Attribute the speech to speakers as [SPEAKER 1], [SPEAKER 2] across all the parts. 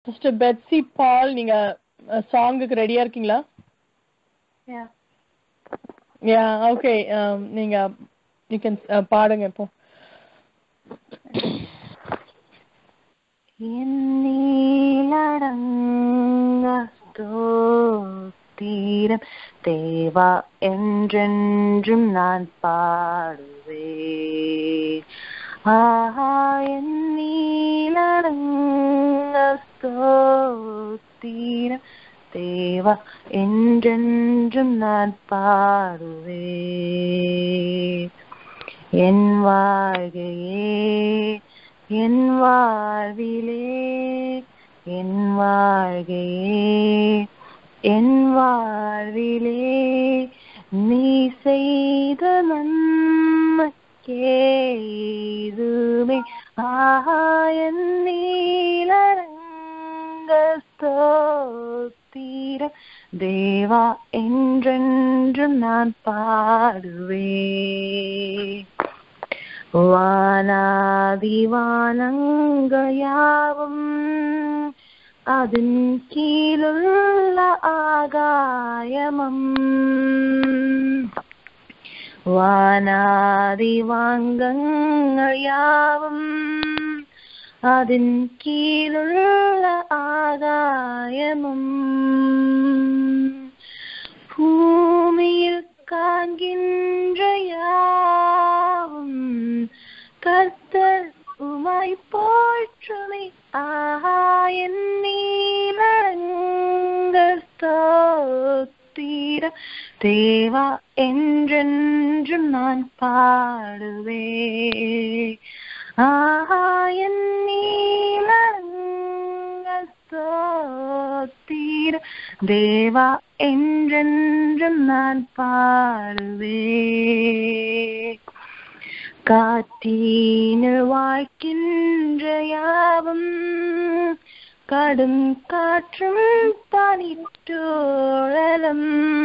[SPEAKER 1] Sister Betsy பால் நீங்க சாங்குக்கு ரெடியா இருக்கீங்களா
[SPEAKER 2] Yeah.
[SPEAKER 1] யா ஓகே நீங்க யூ கேன் பாடுங்க இப்போ
[SPEAKER 2] എന്നീലടങ്ങ സ്തോത്തിരം தேவா என்றென்றும் நான் பாடுவே ஆஹா എന്നീലടങ്ങ ஸ்தோத்திரம் தேவா என்றென்றும் நான் பாடுவே என் வாழ்கையே என் வாழ்விலே என் வாழ்கையே என் வாழ்விலே நீ செய்த நன்மைக்கே இதுமே ஆஹா என் நீலரங்க ஸ்தோத்திரம் தேவா என்றென்றும் நான் பாடுவே வானாதி வானங்கயாவும் அதன் கீழுள்ள ஆகாயமம் வானாதி வாங்கங்கயாவும் அதன் கீழுள்ள ஆகாயமும் பூமியில் காண்கின்ற யாவும் கர்த்தர் உமை போற்றுமே ஆஹா என் நீலரங்க ஸ்தோத்திரம் தேவா என்றென்றும் நான் பாடுவே ஆஹா என் நீலரங்க ஸ்தோத்திரம் தேவா என்றென்றும் நான் பாடுவே காற்றீனில் வாழ்க்கின்ற யாவும் கடும் காற்றும் பனித்தோழலும்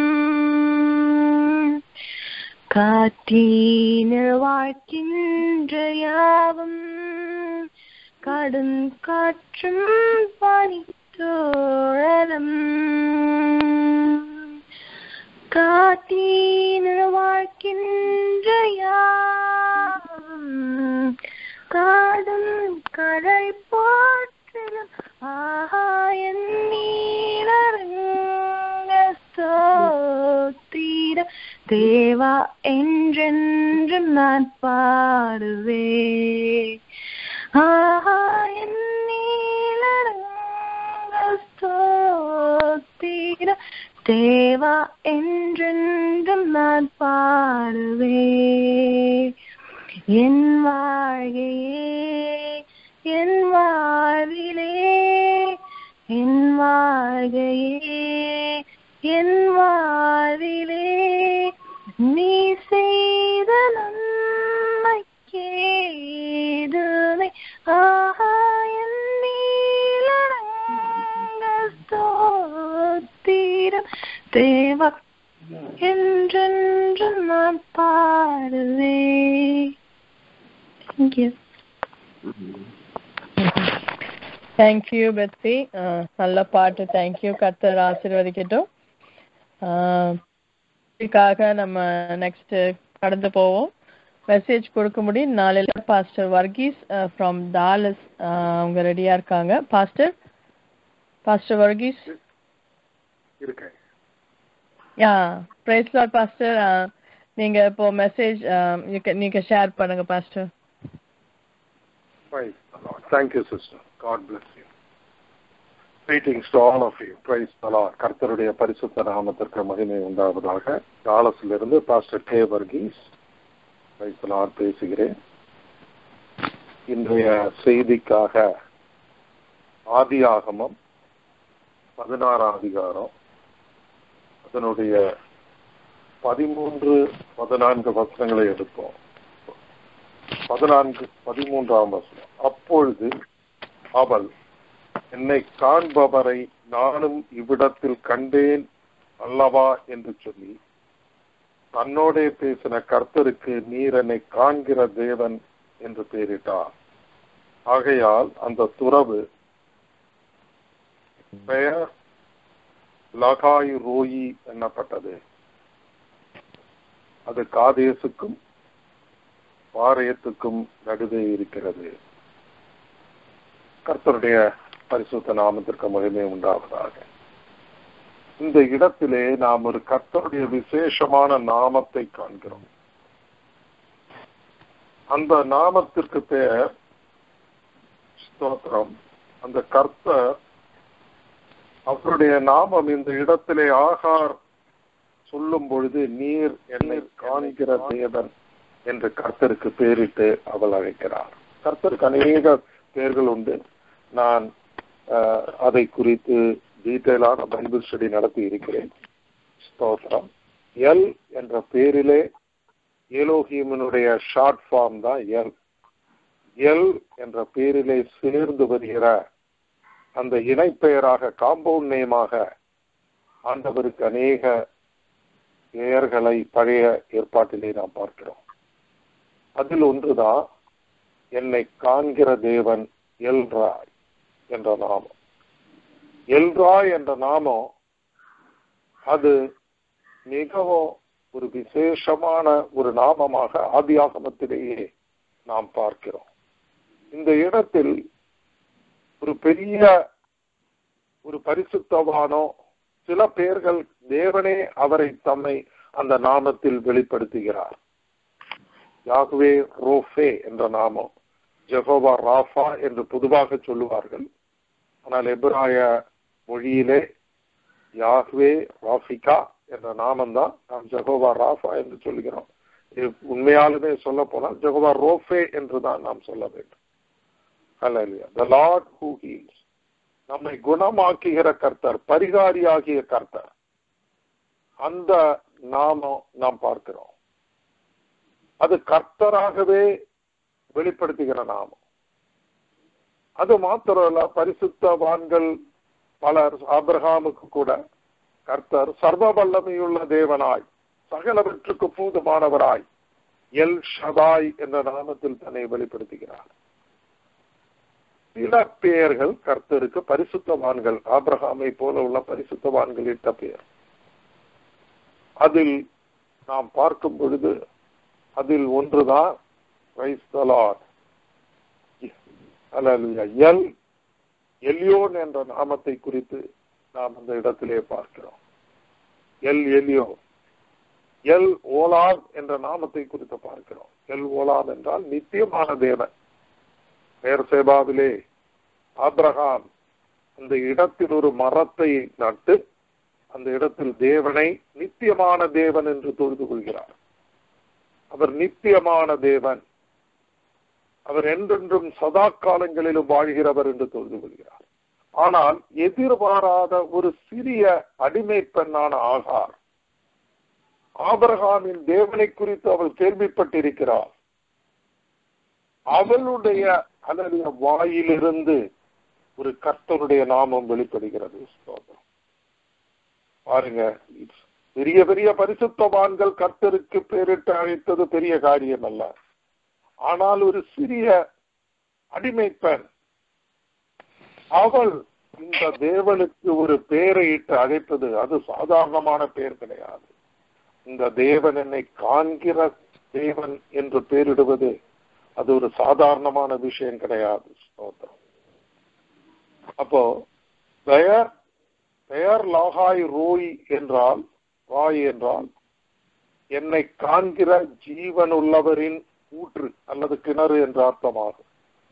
[SPEAKER 2] காற்றீனில் வாழ்க்கின்ற யாவும் கடும் காற்றும் பனித்தோழலும் காத்தீனில் வாழ்க்கின்ற யாவும் காடும் கடல் போற்றிலும் ஆகாயன் நீலரங்க ஸ்தோத்திரம் தேவா என்றென்றும் நான் பாடுவே ஆகாயன் நீலரங்க ஸ்தோத்திரம் தேவா என்றென்றும் நான் பாடுவே என் வாழ்கையே என் வாழ்விலே என் வாழ்கையே என் வாழ்விலே நீ செய்த நன்மைக்கேதுமே ஆஹா என் நீலரங்க ஸ்தோத்திரம் தேவா என்றென்றும் நான் பாடுவே Thank you.
[SPEAKER 1] தேங்க்யூ பெட்ஸி நல்ல பாட்டு தேங்க்யூ கர்த்தர் ஆசீர்வதிக்கட்டும் ஆஹ் இதுக்காக நம்ம நெக்ஸ்ட் கடந்து போவோம் மெசேஜ் கொடுக்க முடியும் நாளையில பாஸ்டர் வர்கீஸ் ஃப்ரம் டாலஸ் அவங்க ரெடியா இருக்காங்க பாஸ்டர் பாஸ்டர் வர்கீஸ்
[SPEAKER 3] இருக்கேன்
[SPEAKER 1] யா பிரைஸ் லார்ட் பாஸ்டர் நீங்க இப்போ மெசேஜ் நீங்க ஷேர் பண்ணுங்க pastor
[SPEAKER 3] Praise the Lord. Thank you, sister. God bless you. Greetings to all of you. Praise the Lord. கர்த்தருடைய பரிசுத்த நாமத்திற்கு மகிமை உண்டாவதாக டாலஸிலிருந்து pastor K Varghese Praise the Lord பேசுகிறேன் இன்றைய செய்திக்காக ஆதியாகமம் பதினாறாம் அதிகாரம் அதனுடைய பதிமூன்று பதினான்கு வசனங்களை எடுப்போம் பதினான்கு பதிமூன்றாம் வசனம் அப்பொழுது அவள் என்னை காண்பவரை நானும் இவ்விடத்தில் கண்டேன் அல்லவா என்று சொல்லி தன்னோடே பேசின கர்த்தருக்கு நீர் என்னை காண்கிற தேவன் என்று பெயரிட்டார் ஆகையால் அந்த துறவு பெயர் லகாய் ரோயி என்னப்பட்டது அது காதேசுக்கும் பாரயத்துக்கும் நடுவே இருக்கிறது கர்த்தருடைய பரிசுத்த நாமத்திற்கு மகிமை உண்டாவதாக இந்த இடத்திலே நாம் ஒரு கர்த்தருடைய விசேஷமான நாமத்தை காண்கிறோம் அந்த நாமத்திற்கு பெயர் ஸ்தோத்திரம் அந்த கர்த்தர் அவருடைய நாமம் இந்த இடத்திலே ஆகார் சொல்லும் பொழுது நீர் என்னை காண்கிற தேவன் என்று கர்த்தருக்கு பேரிட்டு அவள் அழைக்கிறார் கர்த்தருக்கு அநேக பெயர்கள் உண்டு நான் அஹ், அதை குறித்து டீட்டெயிலான பைபிள் ஸ்டடி நடத்தி இருக்கிறேன் ஸ்தோத்திரம் எல் என்ற பேரிலே ஏலோஹீமனுடைய ஷார்ட் ஃபார்ம் தான் எல் எல் என்ற பேரிலே சேர்ந்து வருகிற அந்த இணைப்பெயராக காம்பவுண்ட் நேமாக ஆண்டவருக்கு அநேக பெயர்களை பழைய ஏற்பாட்டிலே நாம் பார்க்கிறோம் அதில் ஒன்றுதான் என்னை காண்கிற தேவன் எல்ராய் என்ற நாமம் எல்ராய் என்ற நாமம் அது மிகவும் ஒரு விசேஷமான ஒரு நாமமாக ஆதியாகமத்திலேயே நாம் பார்க்கிறோம் இந்த இடத்தில் ஒரு பெரிய ஒரு பரிசுத்தவானோ சில பேர்கள் தேவனே அவரை தம்மை அந்த நாமத்தில் வெளிப்படுத்துகிறார் யாகுவே ரோஃபே என்ற நாமம் ஜெகோவா ராஃபா என்று பொதுவாக சொல்லுவார்கள் ஆனால் எப்ராய மொழியிலே யாகுவே ராஃபிகா என்ற நாமம் தான் நாம் ஜெகோவா ராஃபா என்று சொல்கிறோம் இது உண்மையாலுமே சொல்ல போனால் ஜெகோவா ரோஃபே என்று தான் நாம் சொல்ல வேண்டும் Hallelujah. The Lord who heals. நம்மை குணமாக்குகிற கர்த்தர் பரிகாரியாகிய கர்த்தர் அந்த நாமம் நாம் பார்க்கிறோம் அது கர்த்தராகவே வெளிப்படுத்துகிற நாமம் அது மாத்திரமல்ல பரிசுத்தவான்கள் பலர் ஆபிரகாமுக்கு கூட கர்த்தர் சர்வ வல்லமையுள்ள தேவனாய் சகலவற்றுக்கு போதுமானவராய் எல் ஷதாய் என்ற நாமத்தில் தன்னை வெளிப்படுத்துகிறார் சில பெயர்கள் கர்த்தருக்கு பரிசுத்தவான்கள் ஆபிரகாமை போல உள்ள பரிசுத்தவான்கள் இட்ட பெயர் அதில் நாம் பார்க்கும் பொழுது அதில் ஒன்றுதான் கிரைஸ்தலார் எல் எலியோன் என்ற நாமத்தை குறித்து நாம் அந்த இடத்திலே பார்க்கிறோம் எல் எலியோ எல் ஓலான் என்ற நாமத்தை குறித்து பார்க்கிறோம் எல் ஓலான் என்றால் நித்தியமான தேவன் பெயர் சேபாவிலே ஆப்ரஹாம் அந்த இடத்தில் ஒரு மரத்தை நட்டு அந்த இடத்தில் தேவனை நித்தியமான தேவன் என்று தொழுது கொள்கிறார் அவர் நித்தியமான தேவன் அவர் என்றென்றும் சதா காலங்களிலும் வாழ்கிறவர் என்று தொழுது கொள்கிறார் ஆனால் எதிர்பாராத ஒரு சிறிய அடிமை பெண்ணான ஆகார் ஆபரகாமின் தேவனை குறித்து அவள் கேள்விப்பட்டிருக்கிறார் அவளுடைய அதனுடைய வாயிலிருந்து ஒரு கர்த்தருடைய நாமம் வெளிப்படுகிறது ஸ்தோத்திரம். பாருங்க பெரிய பெரிய பரிசுத்தவான்கள் கர்த்தருக்கு பேரிட்டு அழைத்தது பெரிய காரியம் அல்ல ஆனால் ஒரு சிறிய அடிமை பெண் அவள் இந்த தேவனுக்கு ஒரு பெயரை இட்டு அழைப்பது அது சாதாரணமான பெயர் கிடையாது இந்த தேவன் என்னை காண்கிற தேவன் என்று பெயரிடுவது அது ஒரு சாதாரணமான விஷயம் கிடையாது ஸ்தோத்திரம் அப்போ பெயர் பெயர் லாகாய் ரோய் என்றால் ராய் என்றால் என்னை காண்கிற ஜீவன் உள்ளவரின் ஊற்று அல்லது கிணறு என்ற அர்த்தமாகும்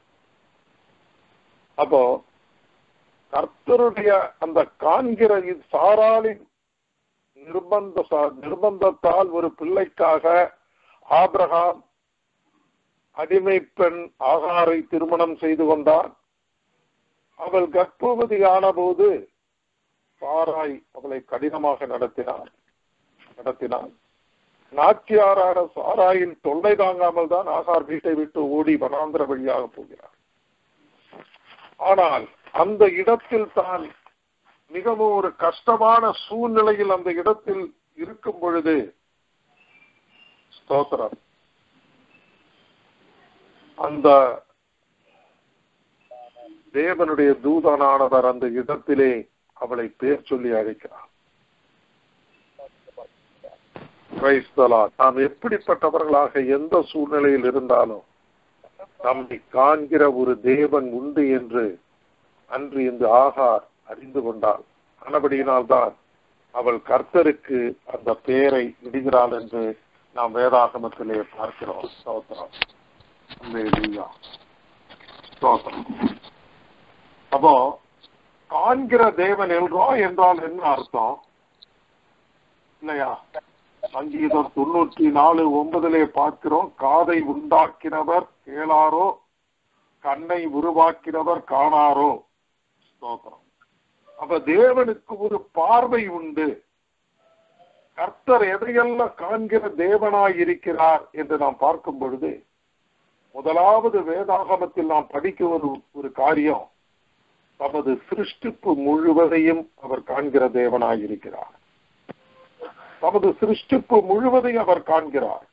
[SPEAKER 3] அப்போ கர்த்தருடைய அந்த காண்கிற இது சாராளின் நிர்பந்த சா- நிர்பந்தத்தால் ஒரு பிள்ளைக்காக ஆபிரகாம் அடிமை பெண் ஆகாரை திருமணம் செய்து கொண்டார் அவள் கர்ப்பவதி ஆனபோது சாராய் அவளை கடினமாக நடத்தினார் நடத்தினார் நாச்சியாரான சாராயின் தொல்லை தாங்காமல் தான் ஆகார் வீட்டை விட்டு ஓடி வனாந்திர வழியாக போகிறார் ஆனால் அந்த இடத்தில் தான் மிகவும் ஒரு கஷ்டமான சூழ்நிலையில் அந்த இடத்தில் இருக்கும் பொழுது ஸ்தோத்திரம் அந்த தேவனுடைய தூதனானவர் அந்த இடத்திலே அவளை பேர் சொல்லி அழைக்கிறார் Praise the Lord. நாம் எப்படிப்பட்டவர்களாக எந்த சூழ்நிலையில் இருந்தாலும் நம்மை காண்கிற ஒரு தேவன் உண்டு என்று அன்று இந்த ஆகார் அறிந்து கொண்டாள் ஆனபடியினால்தான் அவள் கர்த்தருக்கு அந்த பெயரை விடுகிறாள் என்று நாம் வேதாகமத்திலே பார்க்கிறோம் ஸ்தோத்திரம் அல்லேலூயா. ஸ்தோத்திரம் அப்போ காண்கிற தேவன் எல்றோம் என்றால் என்ன அர்த்தம் இல்லையா சங்கீதம் தொண்ணூற்றி நாலு ஒன்பதிலே பார்க்கிறோம் காதை உண்டாக்கினவர் கேளாரோ கண்ணை உருவாக்கினவர் காணாரோ ஸ்தோத்திரம் அப்ப தேவனுக்கு ஒரு பார்வை உண்டு கர்த்தர் எதையெல்லாம் காண்கிற தேவனாய் இருக்கிறார் என்று நாம் பார்க்கும் பொழுது முதலாவது வேதாகமத்தில் நாம் படிக்க ஒரு ஒரு காரியம் தமது சிருஷ்டிப்பு முழுவதையும் அவர் காண்கிற தேவனாய் இருக்கிறார் தமது சிருஷ்டிப்பு முழுவதையும் அவர் காண்கிறார்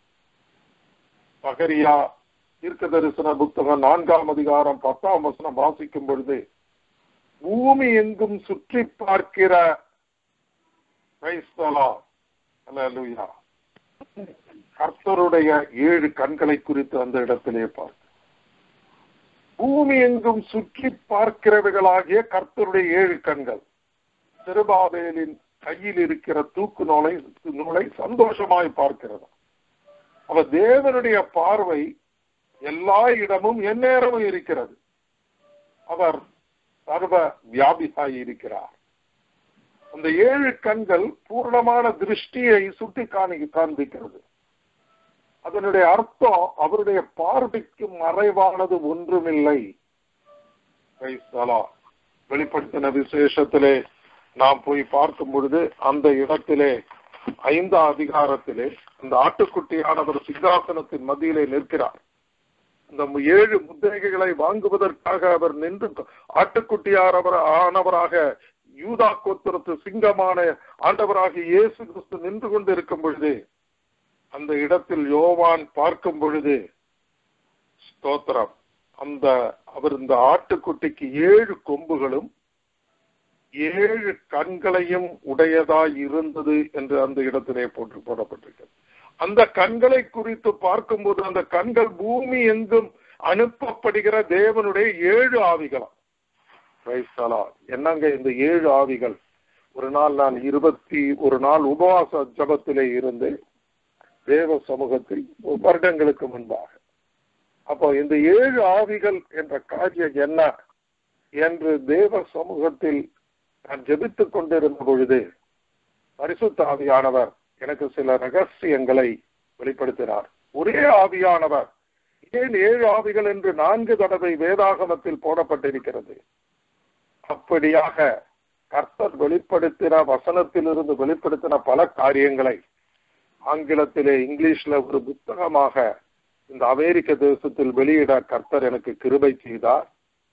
[SPEAKER 3] பகரியா தீர்க்க தரிசன புத்தகம் நான்காம் அதிகாரம் பத்தாம் வசனம் வாசிக்கும் பொழுது பூமி எங்கும் சுற்றி பார்க்கிற கிரைஸ்தலா அல்லேலூயா கர்த்தருடைய ஏழு கண்களை குறித்து அந்த இடத்திலே பார்க்க பூமி எங்கும் சுற்றி பார்க்கிறவைகளாகிய கர்த்தருடைய ஏழு கண்கள் திருபாவேலின் கையில் இருக்கிற தூக்கு நூலை நூலை சந்தோஷமாய் பார்க்கிறது அவ தேவனுடைய பார்வை எல்லா இடமும் எந்நேரமும் இருக்கிறது அவர் சர்வ வியாபியாய் இருக்கிறார் அந்த ஏழு கண்கள் பூர்ணமான திருஷ்டியை சுட்டி காணி காண்பிக்கிறது அதனுடைய அர்த்தம் அவருடைய பார்வைக்கு மறைவானது ஒன்றுமில்லை Praise the Lord. வெளிப்படுத்தின விசேஷத்திலே நாம் போய் பார்க்கும் பொழுது அந்த இடத்திலே ஐந்தாம் அதிகாரத்திலே அந்த ஆட்டுக்குட்டியானவர் சிங்காசனத்தின் மத்தியிலே நிற்கிறார் அந்த ஏழு முத்திரைகளை வாங்குவதற்காக அவர் நின்று ஆட்டுக்குட்டியார் அவர் ஆனவராக யூதா கோத்திரத்து சிங்கமான ஆண்டவராக இயேசு கிறிஸ்து நின்று கொண்டு இருக்கும் பொழுது அந்த இடத்தில் யோவான் பார்க்கும் பொழுது ஸ்தோத்திரம் அந்த அவர் இந்த ஆட்டுக்குட்டிக்கு ஏழு கொம்புகளும் ஏழு கண்களையும் உடையதாய் இருந்தது என்று அந்த இடத்திலே போட்டு போடப்பட்டிருக்கிறது அந்த கண்களை குறித்து பார்க்கும்போது அந்த கண்கள் பூமி எங்கும் அனுப்பப்படுகிற தேவனுடைய ஏழு ஆவிகளாம் Praise the Lord. என்னங்க இந்த ஏழு ஆவிகள் ஒரு நாள் நான் இருபத்தி ஒரு நாள் உபவாச ஜபத்திலே இருந்து தேவ சமூகத்தில் வருடங்களுக்கு முன்பாக அப்போ இந்த ஏழு ஆவிகள் என்ற காரியம் என்ன என்று தேவ சமூகத்தில் நான் ஜெபித்துக் கொண்டிருந்த பொழுது பரிசுத்த ஆவியானவர் எனக்கு சில ரகசியங்களை வெளிப்படுத்தினார் ஒரே ஆவியானவர் ஏன் ஏழு ஆவிகள் என்று நான்கு தடவை வேதாகமத்தில் போடப்பட்டிருக்கிறது அப்படியாக கர்த்தர் வெளிப்படுத்தின வசனத்திலிருந்து வெளிப்படுத்தின பல காரியங்களை ஆங்கிலத்திலே இங்கிலீஷ்ல ஒரு புத்தகமாக இந்த அமெரிக்க தேசத்தில் வெளியிட கர்த்தர் எனக்கு கிருபை செய்தார்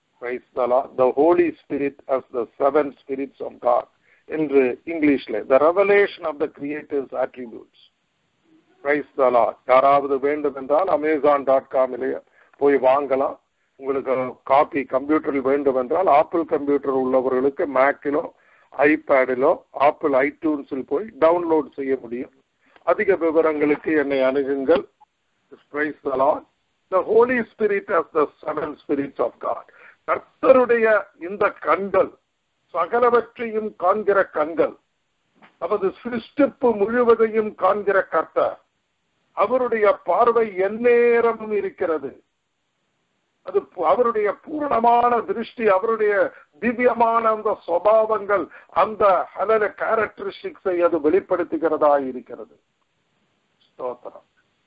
[SPEAKER 3] the holy spirit as the seven spirits of God என்று இங்கிலீஷ்ல the revelation of the creatives attributes praise the Lord யாராவது வேண்டும் என்றால் அமேசான் டாட் காமிலே போய் வாங்கலாம் உங்களுக்கு காப்பி கம்ப்யூட்டரில் வேண்டும் என்றால் ஆப்பிள் கம்ப்யூட்டர் உள்ளவர்களுக்கு மேக்கிலோ ஐபேடிலோ ஆப்பிள் ஐடியூன்ஸில் போய் டவுன்லோட் செய்ய முடியும் அதிக விவரங்களுக்கு என்னை அணுகுங்கள் praise the Lord the holy spirit of the seven spirits of God கர்த்தருடைய இந்த கண்கள் சகலவற்றையும் காண்கிற கண்கள் நமது சிருஷ்டிப்பு முழுவதையும் காண்கிற கர்த்தர் அவருடைய பார்வை எந்நேரமும் இருக்கிறது அது அவருடைய பூரணமான திருஷ்டி அவருடைய திவ்யமான அந்த சுவாவங்கள் அந்த ஹலல கேரக்டரிஸ்டிக்ஸை அது வெளிப்படுத்துகிறதா இருக்கிறது ஸ்தோத்திரம்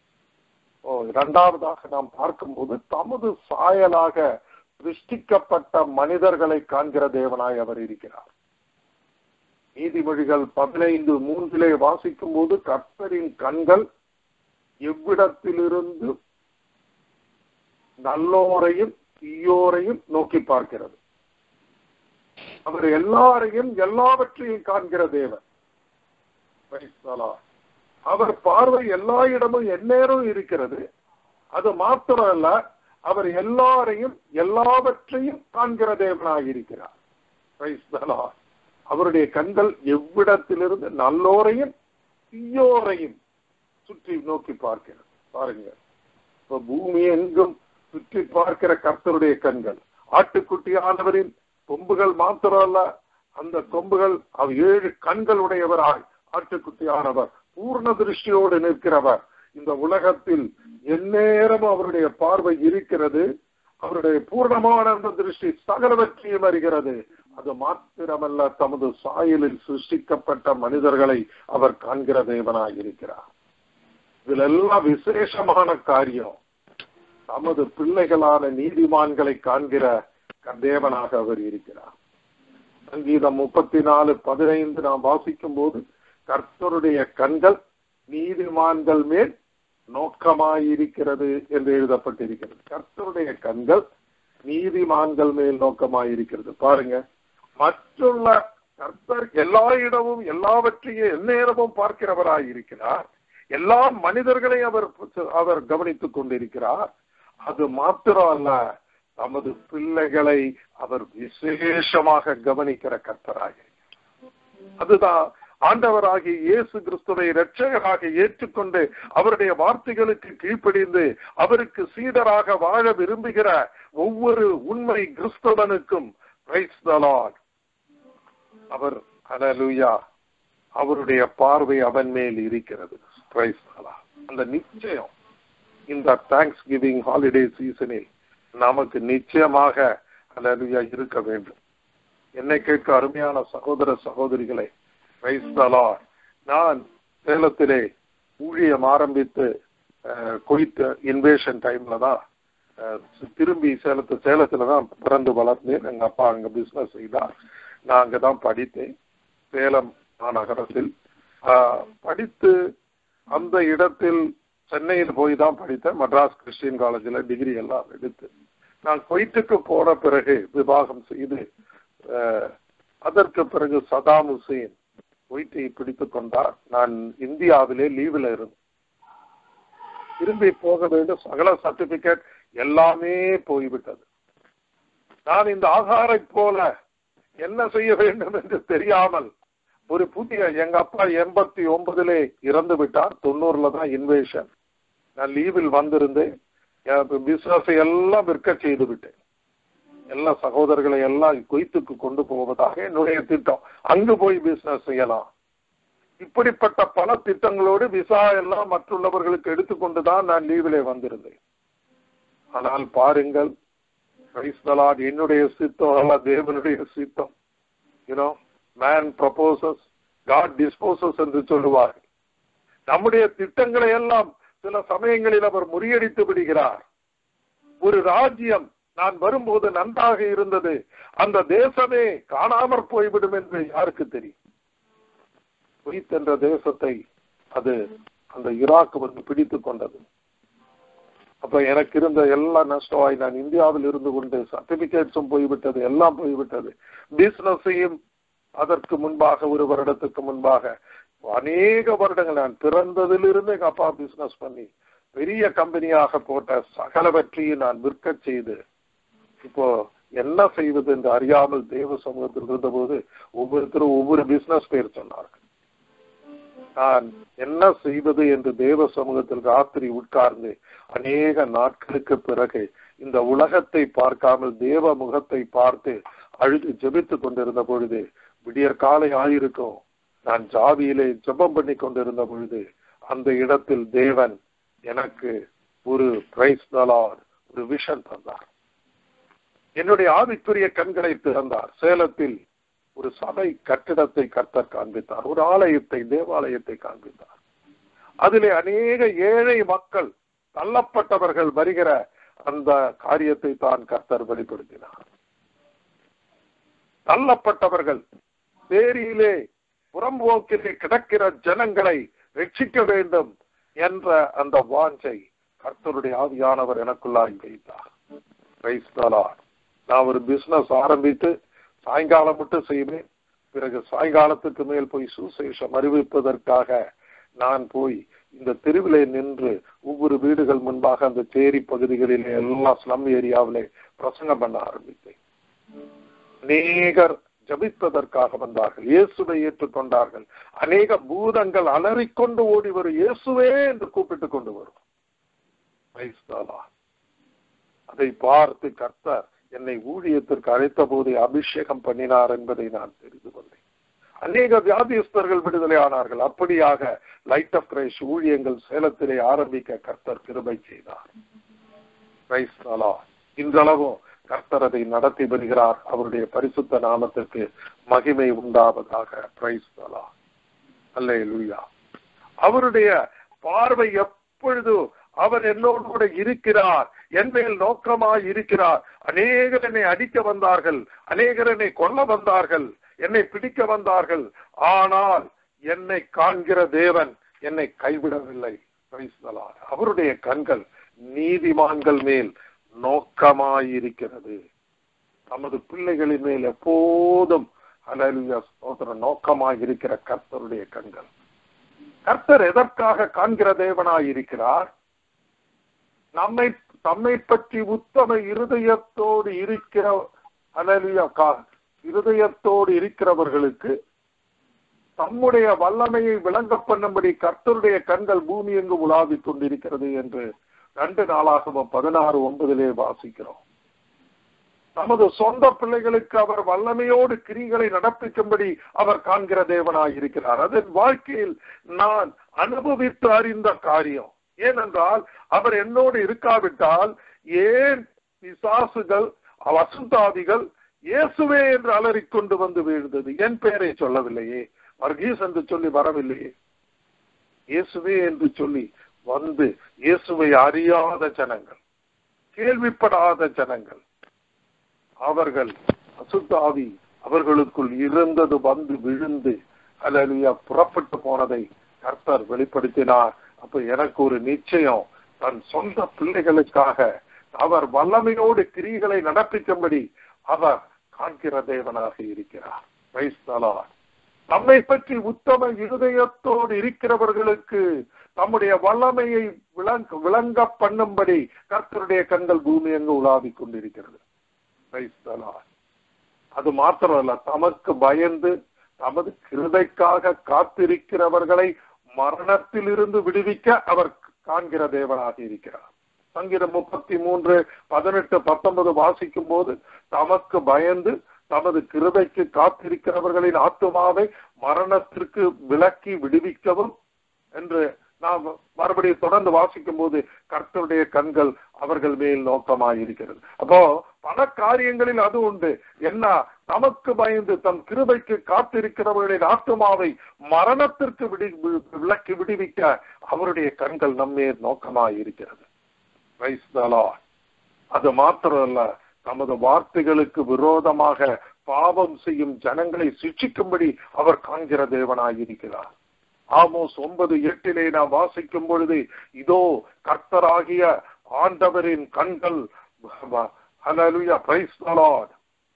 [SPEAKER 3] ஓ இரண்டாவதாக நாம் பார்க்கும்போது தமது சாயலாக சிருஷ்டிக்கப்பட்ட மனிதர்களை காண்கிற தேவனாய் அவர் இருக்கிறார் நீதிமொழிகள் பதினைந்து மூன்றிலே வாசிக்கும் போது கர்த்தரின் கண்கள் எவ்விடத்திலிருந்து நல்லோரையும் தீயோரையும் நோக்கி பார்க்கிறது அவர் எல்லாரையும் எல்லாவற்றையும் காண்கிற தேவன் அவர் பார்வை எல்லா இடமும் எந்நேரம் இருக்கிறது அது மாத்திரமல்ல அவர் எல்லாரையும் எல்லாவற்றையும் காண்கிற தேவனாக இருக்கிறார் அவருடைய கண்கள் எவ்விடத்திலிருந்து நல்லோரையும் தீயோரையும் சுற்றி நோக்கி பார்க்கிறது பாருங்க இப்ப பூமி எங்கும் சுற்றி பார்க்கிற கர்த்தருடைய கண்கள் ஆட்டுக்குட்டியானவரின் கொம்புகள் மாத்திரமல்ல அந்த கொம்புகள் அவர் ஏழு கண்கள் உடையவராய் ஆட்டுக்குட்டியானவர் பூர்ண திருஷ்டியோடு நிற்கிறவர் இந்த உலகத்தில் எந்நேரமும் அவருடைய பார்வை இருக்கிறது அவருடைய பூர்ணமான அந்த திருஷ்டி சகலவற்றையும் அறிகிறது அது மாத்திரமல்ல தமது சாயலில் சிருஷ்டிக்கப்பட்ட மனிதர்களை அவர் காண்கிற தேவனாய் இருக்கிறார் இதுல எல்லாம் விசேஷமான காரியம் தமது பிள்ளைகளான நீதிமான்களை காண்கிற தேவனாக அவர் இருக்கிறார் சங்கீதம் முப்பத்தி நாலு பதினைந்து நாம் வாசிக்கும் போது கர்த்தருடைய கண்கள் நீதிமான்கள் மேல் நோக்கமாயிருக்கிறது என்று எழுதப்பட்டிருக்கிறது கர்த்தருடைய கண்கள் நீதிமான்கள் மேல் நோக்கமாயிருக்கிறது பாருங்க மற்றுள்ள கர்த்தர் எல்லா இடமும் எல்லாவற்றையும் எந்நேரமும் பார்க்கிறவராய் இருக்கிறார் எல்லா மனிதர்களையும் அவர் அவர் கவனித்துக் கொண்டிருக்கிறார் அது மாத்திரம் அல்ல தமது பிள்ளைகளை அவர் விசேஷமாக கவனிக்கிற கர்த்தராக அதுதான் ஆண்டவராகிய இயேசு கிறிஸ்துவை இரட்சகராக ஏற்றுக்கொண்டு அவருடைய வார்த்தைகளுக்கு கீழ்ப்படிந்து அவருக்கு சீடராக வாழ விரும்புகிற ஒவ்வொரு உண்மை கிறிஸ்தவனுக்கும் அவர் அலலுயா அவருடைய பார்வை அவன் மேல் இருக்கிறது அந்த நிச்சயம் இந்த தேங்க்ஸ் கிவிங் ஹாலிடே சீசனில் நமக்கு நிச்சயமாக அலலுயா இருக்க வேண்டும் என்னை கேட்க அருமையான சகோதர சகோதரிகளை நான் சேலத்திலே ஊழியம் ஆரம்பித்து கொய்த் இன்வேஷன் டைம்ல தான் திரும்பி சேலத்து சேலத்துல தான் பிறந்து வளர்ந்தேன் எங்க அப்பா அங்க பிசினஸ் செய்தார் நான் அங்கதான் படித்தேன் சேலம் மாநகரத்தில் படித்து அந்த இடத்தில் சென்னையில் போய் தான் படித்தேன் மட்ராஸ் கிறிஸ்டியன் காலேஜில் டிகிரி எல்லாம் எடுத்து நான் கொய்த்துக்கு போன பிறகு விவாகம் செய்து அதற்கு பிறகு சதாம் ஹுசேன் குவைத்தை பிடித்துக் கொண்டார் நான் இந்தியாவிலே லீவில் இருந்தேன் திரும்பி போக வேண்டும் சகல சர்டிபிகேட் எல்லாமே போய்விட்டது நான் இந்த ஆகாரை போல என்ன செய்ய வேண்டும் என்று தெரியாமல் ஒரு புதிய எங்க அப்பா எண்பத்தி ஒன்பதுல இறந்து விட்டார் தொண்ணூறுல தான் இன்வேஷன் நான் லீவில் வந்திருந்தேன் பிசினஸ் எல்லாம் விற்க செய்து விட்டேன் எல்லா சகோதரர்களை எல்லாம் கொய்த்துக்கு கொண்டு போவதாக என்னுடைய திட்டம் அங்கு போய் பிசினஸ் செய்யலாம் இப்படிப்பட்ட பல திட்டங்களோடு விசா எல்லாம் மற்றுள்ளவர்களுக்கு எடுத்துக்கொண்டுதான் நான் லீவிலே வந்திருந்தேன் ஆனால் பாருங்கள் என்னுடைய சித்தம் அல்ல தேவனுடைய சித்தம் you know man proposes God disposes என்று சொல்லுவார் நம்முடைய திட்டங்களை எல்லாம் சில சமயங்களில் அவர் முறியடித்து விடுகிறார் ஒரு ராஜ்யம் நான் வரும்போது நன்றாக இருந்தது அந்த தேசமே காணாமற் போய்விடும் என்று யாருக்கு தெரியும் குவைத் என்ற தேசத்தை அது அந்த ஈராக் வந்து பிடித்து கொண்டது அப்ப எனக்கு இருந்த எல்லா நஷ்டமாய் நான் இந்தியாவில் இருந்து கொண்டு சர்டிபிகேட்ஸும் போய்விட்டது எல்லாம் போய்விட்டது பிசினஸையும் அதற்கு முன்பாக ஒரு வருடத்துக்கு முன்பாக அநேக வருடங்கள் நான் பிறந்ததிலிருந்து எங்க அப்பா பிசினஸ் பண்ணி பெரிய கம்பெனியாக போட்ட சகலவற்றையும் நான் விற்க செய்து இப்போ என்ன செய்வது என்று அறியாமல் தேவ சமூகத்தில் இருந்தபோது ஒவ்வொருத்தரும் ஒவ்வொரு பிசினஸ் பேர் சொன்னார்கள் நான் என்ன செய்வது என்று தேவ சமூகத்தில் ராத்திரி உட்கார்ந்து அநேக நாட்களுக்கு பிறகு இந்த உலகத்தை பார்க்காமல் தேவ முகத்தை பார்த்து அழுது ஜெபித்து கொண்டிருந்த பொழுது விடியற் காலை ஆயிருக்கும் நான் ஜாதியிலே ஜெபம் பண்ணி கொண்டிருந்த பொழுது அந்த இடத்தில் தேவன் எனக்கு ஒரு பிரைஸ் ஒரு விஷன் தந்தார் என்னுடைய ஆவிக்குரிய கண்களை திறந்தார் சேலத்தில் ஒரு சபை கட்டிடத்தை கர்த்தர் காண்பித்தார் ஒரு ஆலயத்தை தேவாலயத்தை காண்பித்தார் அதிலே அநேக ஏழை மக்கள் தள்ளப்பட்டவர்கள் வருகிற அந்த காரியத்தை தான் கர்த்தர் வெளிப்படுத்தினார் தள்ளப்பட்டவர்கள் சேரியிலே புறம்போக்கிலே கிடக்கிற ஜனங்களை ரட்சிக்க வேண்டும் என்ற அந்த வாஞ்சை கர்த்தருடைய ஆவியானவர் எனக்குள்ளாய் வைத்தார் நான் ஒரு பிசினஸ் ஆரம்பித்து சாயங்காலம் மட்டும் செய்வேன் பிறகு சாயங்காலத்துக்கு மேல் போய் சுசேஷம் அறிவிப்பதற்காக நான் போய் இந்த தெருவிலே நின்று ஒவ்வொரு வீடுகள் முன்பாக அந்த சேரி பகுதிகளிலே எல்லா ஸ்லம் ஏரியாவிலே பிரசங்கம் பண்ண ஆரம்பித்தேன் அநேகர் ஜபிப்பதற்காக வந்தார்கள் இயேசுவை ஏற்றுக்கொண்டார்கள் அநேக பூதங்கள் அலறிக்கொண்டு ஓடி வரும் இயேசுவே என்று கூப்பிட்டு கொண்டு வரும் Praise the Lord. அதை பார்த்து கர்த்தர் என்னை ஊழியத்திற்கு அழைத்த போது அபிஷேகம் பண்ணினார் என்பதை நான் தெரிந்து கொண்டேன் அநேக வியாதியஸ்தர்கள் விடுதலை ஆனார்கள் அப்படியாக லைட் ஆஃப் கிரைஸ்ட் ஊழியங்கள் சேலத்திலே ஆரம்பிக்க கர்த்தர் கிருபை செய்தார் Praise the Lord. இன்றளவும் கர்த்தர் அதை நடத்தி வருகிறார் அவருடைய பரிசுத்த நாமத்திற்கு மகிமை உண்டாவதாக பிரைஸ் அல்லேலூயா அவருடைய பார்வை எப்பொழுதும் அவர் என்னோடு கூட இருக்கிறார் என் மேல் நோக்கமாய் இருக்கிறார் அநேகர் என்னை அடிக்க வந்தார்கள் அநேகர் என்னை கொல்ல வந்தார்கள் என்னை பிடிக்க வந்தார்கள் ஆனால் என்னை காண்கிற தேவன் என்னை கைவிடவில்லை Praise the Lord. அவருடைய கண்கள் நீதிமான்கள் மேல் நோக்கமாயிருக்கிறது நமது பிள்ளைகளின் மேல் எப்போதும் அலலுயா ஸ்தோத்திரம் நோக்கமாயிருக்கிற கர்த்தருடைய கண்கள் கர்த்தர் எதற்காக காண்கிற தேவனாயிருக்கிறார் நம்மை தம்மை பற்றி உத்தம இருதயத்தோடு இருக்கிற அலலுயா கா இருதயத்தோடு இருக்கிறவர்களுக்கு தம்முடைய வல்லமையை விளங்க பண்ணும்படி கர்த்தருடைய கண்கள் பூமி எங்கு உலாவிக் கொண்டிருக்கிறது என்று ரெண்டு நாளாகவும் பதினாறு ஒன்பதிலே வாசிக்கிறோம் தமது சொந்த பிள்ளைகளுக்கு அவர் வல்லமையோடு கிரிகளை நடப்பிக்கும்படி அவர் காண்கிற தேவனாய் இருக்கிறார் அதன் வாழ்க்கையில் நான் அனுபவித்து அறிந்த காரியம் ஏனென்றால் அவர் என்னோடு இருக்காவிட்டால் ஏன் பிசாசுகள் வசுந்தாதிகள் இயேசுவே என்று அலறிக்கொண்டு வந்து வீழ்ந்தது என் பெயரை சொல்லவில்லையே வர்கீஸ் என்று சொல்லி வரவில்லையே இயேசுவே என்று சொல்லி வந்து இயேசுவை அறியாத ஜனங்கள் கேள்விப்படாத ஜனங்கள் அவர்கள் அசுத்தாவி அவர்களுக்குள் இருந்தது வந்து விழுந்து அலலுயா புறப்பட்டு போனதை கர்த்தர் வெளிப்படுத்தினார் அப்ப எனக்கு ஒரு நிச்சயம் தன் சொந்த பிள்ளைகளுக்காக அவர் வல்லமையோடு கிரிகளை நடப்பிக்கும்படி அவர் காண்கிற தேவனாக இருக்கிறார் Praise the Lord. நம்மை பற்றி உத்தம இருதயத்தோடு இருக்கிறவர்களுக்கு தம்முடைய வல்லமையை விளங்க விளங்க பண்ணும்படி கர்த்தருடைய கண்கள் பூமி எங்கு உலாவிக் கொண்டிருக்கிறது Praise the Lord. அது மாத்திரமல்ல தமக்கு பயந்து தமது கிருதைக்காக காத்திருக்கிறவர்களை மரணத்திலிருந்து விடுவிக்க அவர் காண்கிற தேவனாக இருக்கிறார் சங்கீதம் முப்பத்தி மூன்று பதினெட்டு பத்தொன்பது வாசிக்கும் போது தமக்கு பயந்து தமது கிருபைக்கு காத்திருக்கிறவர்களின் ஆத்துமாவை மரணத்திற்கு விலக்கி விடுவிக்கவும் என்று நாம் மறுபடியும் தொடர்ந்து வாசிக்கும் போது கர்த்தருடைய கண்கள் அவர்கள் மேல் நோக்கமாய் இருக்கிறது அப்போ பல காரியங்களில் அது உண்டு என்ன நமக்கு பயந்து தம் கிருபைக்கு காத்திருக்கிறவர்களின் ஆத்துமாவை மரணத்திற்கு விடி விலக்கி விடுவிக்க அவருடைய கண்கள் நம்மேல் நோக்கமாய் இருக்கிறது Praise the Lord. அது மாத்திரமல்ல தமது வார்த்தைகளுக்கு விரோதமாக பாவம் செய்யும் ஜனங்களை சிக்ஷிக்கும்படி அவர் காண்கிற தேவனாயிருக்கிறார் ஆமோஸ் ஒன்பது எட்டிலே நாம் வாசிக்கும் பொழுது இதோ கர்த்தராகிய ஆண்டவரின் கண்கள் அல்லேலூயா பிரைஸ் தி லார்ட்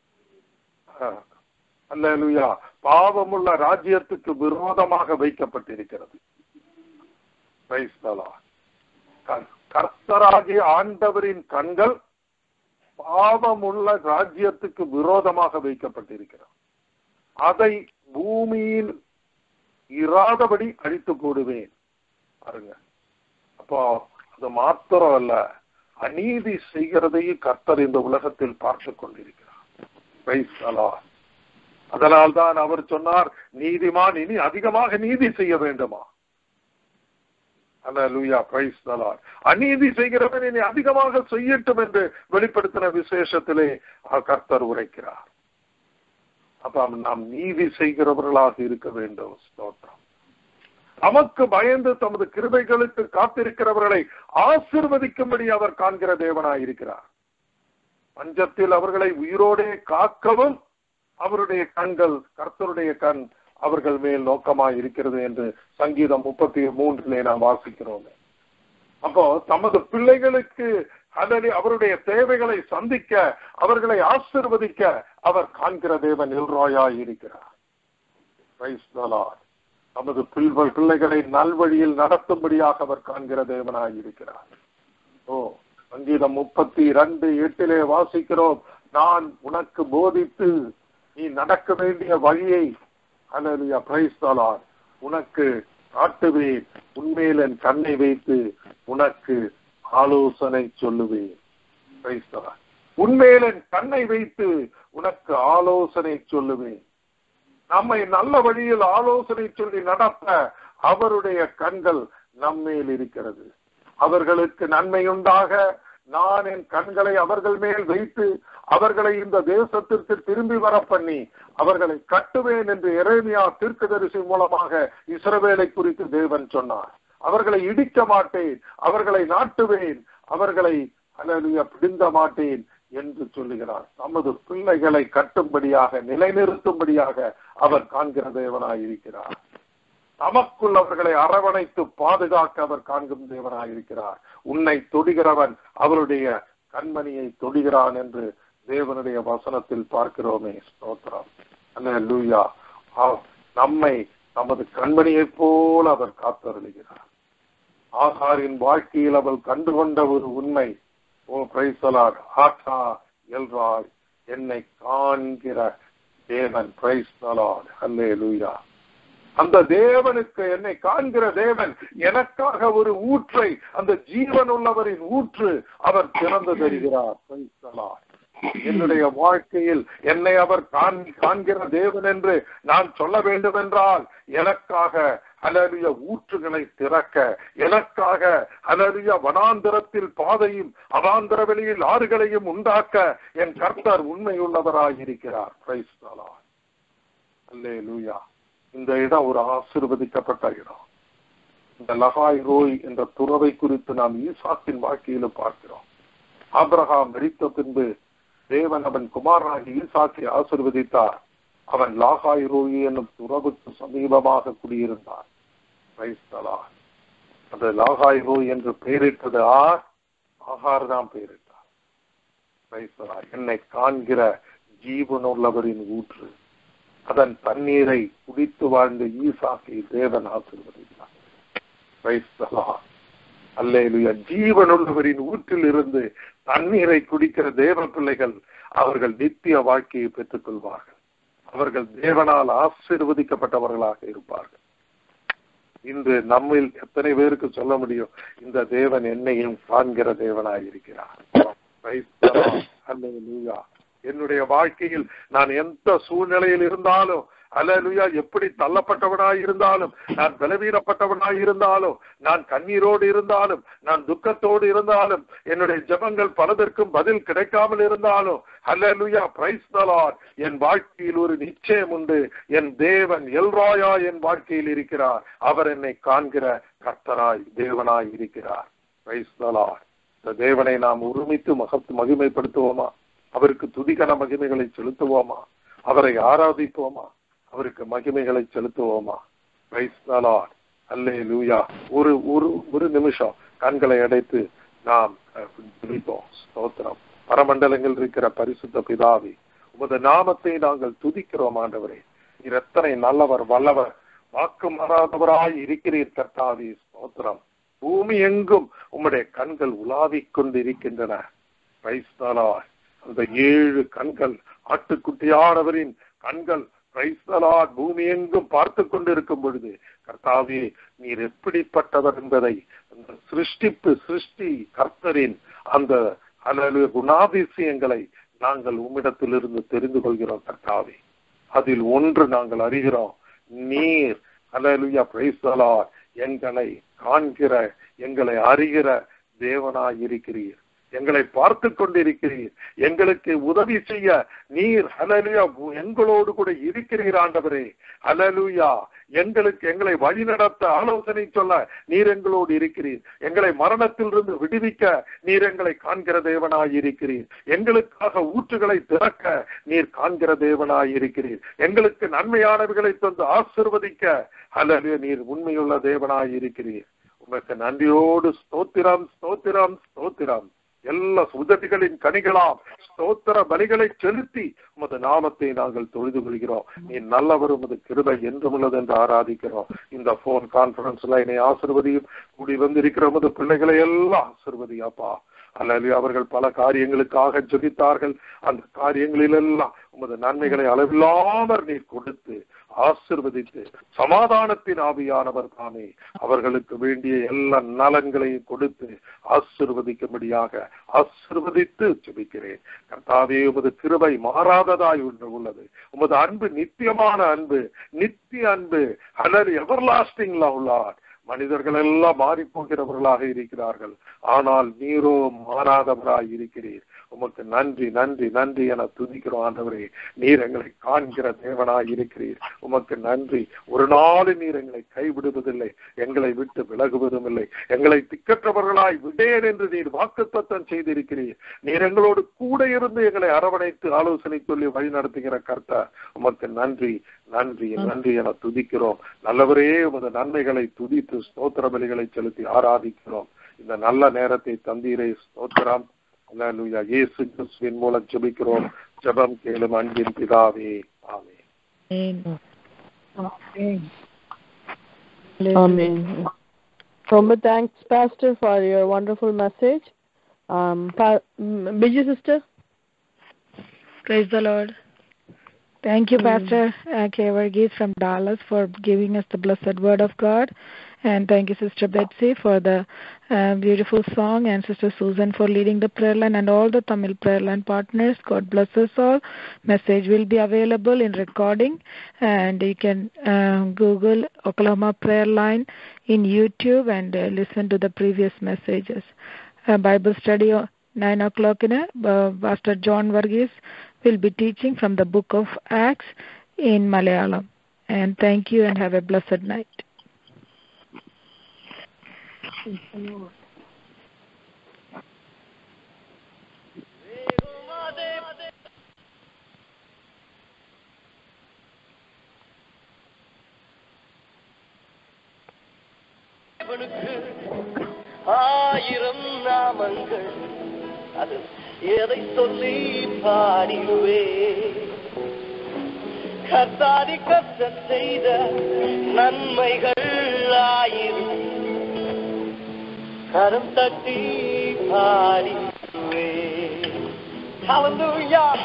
[SPEAKER 3] அல்லேலூயா பாவமுள்ள ராஜ்யத்துக்கு விரோதமாக வைக்கப்பட்டிருக்கிறது பிரைஸ் தி லார்ட் கர்த்தராகிய ஆண்டவரின் கண்கள் பாவமுள்ள ராஜ்யத்துக்கு விரோதமாக வைக்கப்பட்டிருக்கிறது அதை பூமியில் இராதபடி அழித்து போடுவேன் பாருங்க அப்போ அது மாத்திரம் அல்ல அநீதி செய்கிறதையும் கர்த்தர் இந்த உலகத்தில் பார்த்து கொண்டிருக்கிறார் Praise the Lord. அதனால்தான் அவர் சொன்னார் நீதிமான் இனி அதிகமாக நீதி செய்ய வேண்டுமா அல்லேலூயா பிரைஸ் தி லார்ட் அநீதி செய்கிறவன் இனி அதிகமாக செய்யட்டும் என்று வெளிப்படுத்தின விசேஷத்திலே கர்த்தர் உரைக்கிறார் அப்ப நாம் நீதி செய்கிறவர்களாக இருக்க வேண்டும் ஸ்தோத்திரம் நமக்கு பயந்து தமது கிருபைகளுக்கு காத்திருக்கிறவர்களை ஆசிர்வதிக்கும்படி அவர் காண்கிற தேவனாய் இருக்கிறார் பஞ்சத்தில் அவர்களை உயிரோடே காக்கவும் அவருடைய கண்கள் கர்த்தருடைய கண் அவர்கள் மேல் நோக்கமாய் இருக்கிறது என்று சங்கீதம் முப்பத்தி மூன்றிலே நாம் வாசிக்கிறோம் அப்போ தமது பிள்ளைகளுக்கு அதனை அவருடைய தேவைகளை சந்திக்க அவர்களை ஆசிர்வதிக்க அவர் காண்கிற தேவன் எல்ராயாய் இருக்கிறார் Praise the Lord. நமது பிள்ளைகள் பிள்ளைகளை நல்வழியில் நடத்தும்படியாக அவர் காண்கிற தேவனாய் இருக்கிறார் ஓ சங்கீதம் முப்பத்தி இரண்டு எட்டிலே வாசிக்கிறோம் நான் உனக்கு போதித்து நீ நடக்க வேண்டிய வழியை அல்லா பிரைஸ் உனக்கு காட்டுவேன் உண்மையில் என் கண்ணை வைத்து உனக்கு ஆலோசனை சொல்லுவேன் Praise the Lord. உண்மையில் என் கண்ணை வைத்து உனக்கு ஆலோசனை சொல்லுவேன் நம்மை நல்ல வழியில் ஆலோசனை சொல்லி நடத்த அவருடைய கண்கள் நம்மேல் இருக்கிறது அவர்களுக்கு நன்மையுண்டாக நான் என் கண்களை அவர்கள் மேல் வைத்து அவர்களை இந்த தேசத்திற்கு திரும்பி வர பண்ணி அவர்களை கட்டுவேன் என்று எரேமியா தீர்க்கதரிசி மூலமாக இஸ்ரவேலை குறித்து தேவன் சொன்னார் அவர்களை இடிக்க மாட்டேன் அவர்களை நாட்டுவேன் அவர்களை அல்லது பிடிந்த மாட்டேன் என்று சொல்லுகிறார் தமது பிள்ளைகளை கட்டும்படியாக நிலைநிறுத்தும்படியாக அவர் காண்கிற தேவனாய் இருக்கிறார் தமக்குள் அவர்களை அரவணைத்து பாதுகாக்க அவர் காண்கும் தேவனாய் இருக்கிறார் உன்னை தொடுகிறவன் அவருடைய கண்மணியை தொடுகிறான் என்று தேவனுடைய வசனத்தில் பார்க்கிறோமே ஸ்தோத்திரம் அல்ல லூயா நம்மை நமது கண்மணியைப் போல அவர் காத்தருளுகிறார் ஆகாரின் வாழ்க்கையில் அவள் கண்டுகொண்ட ஒரு உண்மை ஓ பிரைசலார் ஆட்டா எல்ராய் என்னை காண்கிற தேவன் பிரைஸ்தலார் அல்லே லூயா அந்த தேவனுக்கு என்னை காண்கிற தேவன் எனக்காக ஒரு ஊற்றை அந்த ஜீவன் உள்ளவரின் ஊற்று அவர் திறந்து தருகிறார் பிரைஸ்தலார் என்னுடைய வாழ்க்கையில் என்னை அவர் காண்கிற தேவன் என்று நான் சொல்ல வேண்டும் என்றால் எனக்காக அலறிய ஊற்றுகளை திறக்க எனக்காக அலறிய வனாந்திரத்தில் பாதையும் அவாந்திர வெளியில் ஆறுகளையும் உண்டாக்க என் கர்த்தர் உண்மையுள்ளவராயிருக்கிறார் அல்லே லூயா இந்த இடம் ஒரு ஆசிர்வதிக்கப்பட்ட இடம் இந்த லகாய் ரோய் என்ற துறவை குறித்து நாம் ஈசாக்கின் வாழ்க்கையிலும் பார்க்கிறோம் ஆபிரகாம் மரித்த பின்பு தேவன் அவன் குமாரனாகி ஈசாக்கை ஆசிர்வதித்தார் அவன் லாகாய் ரோயி என்னும் துறவுக்கு சமீபமாக குடியிருந்தார் அந்த லாகாய் ரோய் என்று பெயரிட்டது ஆர் ஆகார் தான் பெயரிட்டார் என்னை காண்கிற ஜீவனுள்ளவரின் ஊற்று அதன் தண்ணீரை குடித்து வாழ்ந்த ஈசாக்கை தேவன் ஆசிர்வதித்தார் அல்லேலுயா ஜீவனுள்ளவரின் ஊற்றில் இருந்து தண்ணீரை குடிக்கிற தேவ பிள்ளைகள் அவர்கள் நித்திய வாழ்க்கையை பெற்றுக் கொள்வார்கள் அவர்கள் தேவனால் ஆசீர்வதிக்கப்பட்டவர்களாக இருப்பார்கள் இன்று நம்மில் எத்தனை பேருக்கு சொல்ல முடியும் இந்த தேவன் என்னையும் காண்கிற தேவனாயிருக்கிறார் என்னுடைய வாழ்க்கையில் நான் எந்த சூழ்நிலையில் இருந்தாலும் அலலுயா எப்படி தள்ளப்பட்டவனாய் இருந்தாலும் நான் பலவீனப்பட்டவனாய் இருந்தாலும் நான் கண்ணீரோடு இருந்தாலும் நான் துக்கத்தோடு இருந்தாலும் என்னுடைய ஜபங்கள் பலதற்கும் பதில் கிடைக்காமல் இருந்தாலும் அல்லலுயா பிரைஸ் தலார் என் வாழ்க்கையில் ஒரு நிச்சயம் உண்டு என் தேவன் எல்ராயா என் வாழ்க்கையில் இருக்கிறார் அவர் என்னை காண்கிற கர்த்தராய் தேவனாய் இருக்கிறார் பிரைஸ் தலார் இந்த தேவனை நாம் உரிமித்து மகத்து மகிமைப்படுத்துவோமா அவருக்கு துதிகன மகிமைகளை செலுத்துவோமா அவரை ஆராதிப்போமா அவருக்கு மகிமைகளை செலுத்துவோமா அல்லே லூயா ஒரு ஒரு ஒரு நிமிஷம் கண்களை அடைத்து நாம் துதிப்போம் ஸ்தோத்திரம் பரமண்டலங்கள் இருக்கிற பரிசுத்த பிதாவி உமது நாமத்தை நாங்கள் துதிக்கிறோம் ஆண்டவரே நீர் எத்தனை நல்லவர் வல்லவர் வாக்கு மாறாதவராய் இருக்கிறீர் கர்த்தாவி ஸ்தோத்திரம் பூமி எங்கும் உம்முடைய கண்கள் உலாவிக் கொண்டு இருக்கின்றன அந்த ஏழு கண்கள் ஆட்டுக்குட்டியானவரின் கண்கள் கிரைஸ்தலாட் பூமி எங்கும் பார்த்து கொண்டிருக்கும் பொழுது கர்த்தாவே நீர் எப்படிப்பட்டவர் என்பதை அந்த சிருஷ்டிப்பு சிருஷ்டி கர்த்தரின் அந்த அல்லது குணாதிசயங்களை நாங்கள் உம்மிடத்திலிருந்து தெரிந்து கொள்கிறோம் கர்த்தாவே அதில் ஒன்று நாங்கள் அறிகிறோம் நீர் அலலுயா பிரைஸ்தலார் எங்களை காண்கிற எங்களை அறிகிற தேவனாய் இருக்கிறீர் எங்களை பார்த்து கொண்டிருக்கிறீர் எங்களுக்கு உதவி செய்ய நீர் அலலுயா எங்களோடு கூட இருக்கிறீர் ஆண்டவரே அலலுயா எங்களுக்கு எங்களை வழிநடத்த ஆலோசனை சொல்ல நீர் எங்களோடு இருக்கிறீர் எங்களை மரணத்திலிருந்து விடுவிக்க நீர் எங்களை காண்கிற தேவனாய் இருக்கிறீர் எங்களுக்காக ஊற்றுகளை திறக்க நீர் காண்கிற தேவனாய் இருக்கிறீர் எங்களுக்கு நன்மையானவர்களை தந்து ஆசிர்வதிக்க அல்லது நீர் உண்மையுள்ள தேவனாய் இருக்கிறீர் உமக்கு நன்றியோடு ஸ்தோத்திரம் ஸ்தோத்திரம் ஸ்தோத்திரம் எல்லா உதவிகளின் கனிகளாம் ஸ்தோத்திர பலிகளை செலுத்தி உமது நாமத்தை நாங்கள் தொழுது கொள்கிறோம் நீ நல்லவர் உமது கிருபை என்றும் உள்ளது என்று ஆராதிக்கிறோம் இந்த போன் கான்பரன்ஸ்ல என்னை ஆசிர்வதியும் கூடி வந்திருக்கிற உமது பிள்ளைகளை எல்லாம் ஆசிர்வதியாப்பா அல்லது அவர்கள் பல காரியங்களுக்காக ஜெபித்தார்கள் அந்த காரியங்களிலெல்லாம் உமது நன்மைகளை அளவில்லாமற் நீர் கொடுத்து ஆசிர்வதித்து சமாதானத்தின் ஆவியானவர் தானே அவர்களுக்கு வேண்டிய எல்லா நலன்களையும் கொடுத்து ஆசிர்வதிக்கும்படியாக ஆசிர்வதித்து ஜெபிக்கிறேன் கர்த்தாவே உமது கிருபை மாறாததாய் ஒன்று உள்ளது உமது அன்பு நித்தியமான அன்பு நித்திய அன்பு அலர் எவர் லாஸ்டிங் லவ் லார்ட் மனிதர்கள் எல்லாம் மாறி போகிறவர்களாக இருக்கிறார்கள் ஆனால் நீரோ மாறாதவராய் இருக்கிறீர் உமக்கு நன்றி நன்றி நன்றி என துதிக்கிறோம் ஆண்டவரே நீர் எங்களை காண்கிற தேவனாய் இருக்கிறீர் உமக்கு நன்றி ஒரு நாள் நீர் எங்களை கைவிடுவதில்லை எங்களை விட்டு விலகுவதும் இல்லை எங்களை திக்கற்றவர்களாய் விடேன் என்று நீர் வாக்குத்தத்தம் செய்திருக்கிறீர் நீர் எங்களோடு கூட இருந்து எங்களை அரவணைத்து ஆலோசனை சொல்லி வழி நடத்துகிற கர்த்தா உமக்கு நன்றி நன்றி நன்றி என துதிக்கிறோம் நல்லவரே உமது நன்மைகளை துதித்து ஸ்தோத்திர பலிகளை செலுத்தி ஆராதிக்கிறோம் இந்த நல்ல நேரத்தை தந்தீரை ஸ்தோத்திரம் அல்லேலூயா இயேசு கிறிஸ்துவின் மூலம் ஜெபிக்கிறோம் ஜெபம் கேளும் அன்பின் பிதாவே ஆமே
[SPEAKER 1] Amen. ரொம்ப thanks, Pastor, for your wonderful message. Um, pa- mm, Biju sister.
[SPEAKER 4] Praise the Lord. Thank you, Pastor uh, K. Varghese from Dallas, for giving us the blessed word of God. And thank you, Sister Betsy, for the uh, beautiful song, and Sister Susan for leading the prayer line, and all the Tamil prayer line partners. God bless us all. Message will be available in recording, and you can uh, Google Oklahoma prayer line in YouTube and uh, listen to the previous messages. Uh, Bible study o- 9 o'clock in a, uh, Pastor John Varghese will be teaching from the book of Acts in Malayalam. And thank you and have a blessed night.
[SPEAKER 5] அவனுக்கு ஆயிரம் நாமங்கள் அது எதை சொல்லி பாடிடுவே கர்த்தாதி கத்த செய்த நன்மைகள் ஆயிரம் கரம் தட்டி பாடிடுவே Hallelujah.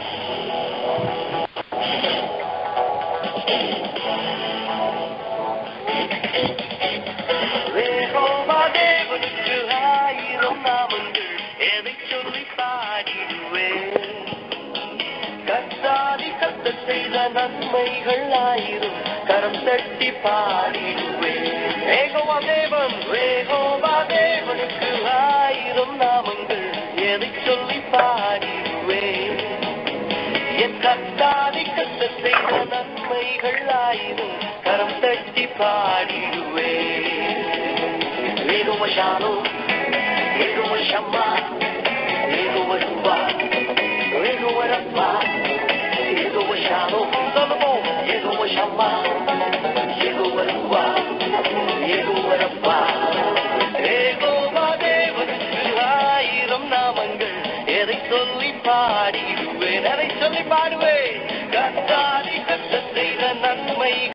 [SPEAKER 5] வேகோவா தேவனுக்கு ஆயிரம் நாமங்கள் எதை சொல்லி பாடிடுவேன் கத்தாதி கத்த செய்த நன்மைகள் ஆயிரம் கரம் தட்டி பாடிடுவேன் வேகோவா தேவன் வேகோவா தேவனுக்கு ஆயிரம் நாமங்கள் எதை சொல்லி பாடிடுவேன் என் கத்தாதி கத்த செய்த நன்மைகள் ஆயிரம் கரம் தட்டி பாடிடுவேன் வேகுவ ஷானோ வேகுவ ஷம்மா வேகுவ ரூபா வேகுவ ரப்பா வேகுவ ஷானோ சொல்லுவோம் வேகுவ ஷம்மா வேகுவ ரூபா வேகுவ ரப்பா வேகுவ தேவனுக்கு ஆயிரம் நாமங்கள் எதை சொல்லி பாடிடுவேன் எதை சொல்லி பாடுவேன் கத்தாதி கத்த செய்த நன்மை